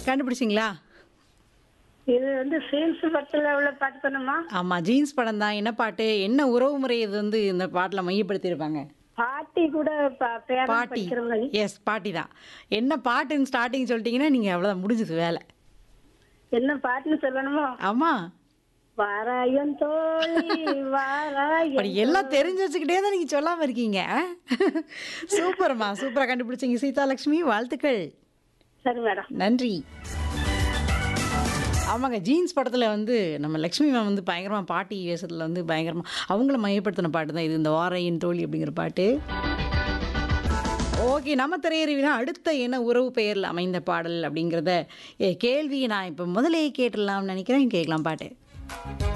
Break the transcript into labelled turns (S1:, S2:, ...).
S1: கண்டுபிடிச்சிங்களா
S2: இது வந்து சேல்ஸ் படத்துல உள்ள பாட்டு பண்ணுமா
S1: ஆமாம் ஜீன்ஸ் படம் தான் என்ன பாட்டு என்ன உறவு முறை இது வந்து இந்த பாட்டில் மையப்படுத்தியிருப்பாங்க
S2: பாட்டி கூட ப- பேரன்
S1: பாட்டி
S2: படிக்கிற மாதிரி
S1: எஸ் பாட்டி தான் என்ன பாட்டுன்னு ஸ்டார்டிங் சொல்லிட்டீங்கன்னா நீங்கள் அவ்வளோதான் முடிஞ்சது வேலை
S2: என்ன பாட்டுன்னு சொல்லணுமோ
S1: ஆமாம்
S2: வாராயன் தோழி வாராயன்
S1: அப்படி எல்லாம் தெரிஞ்சு வச்சுக்கிட்டே தான் நீங்கள் சொல்லாமல் இருக்கீங்க சூப்பர்மா சூப்பராக கண்டுபிடிச்சிங்க சீதாலட்சுமி வாழ்த்துக்கள்
S2: சரி மேடம்
S1: நன்றி ஆமாங்க ஜீன்ஸ் படத்தில் வந்து நம்ம லக்ஷ்மி மேம் வந்து பயங்கரமாக பாட்டி வேஷத்தில் வந்து பயங்கரமாக அவங்கள மையப்படுத்தின பாட்டு தான் இது இந்த வாரையின் தோழி அப்படிங்கிற பாட்டு ஓகே நம்ம திரையறிவினா அடுத்த என்ன உறவு பெயரில் அமைந்த பாடல் அப்படிங்கிறத ஏ, கேள்வியை நான் இப்போ முதலே கேட்டுடலாம்னு நினைக்கிறேன் கேட்கலாம் பாட்டு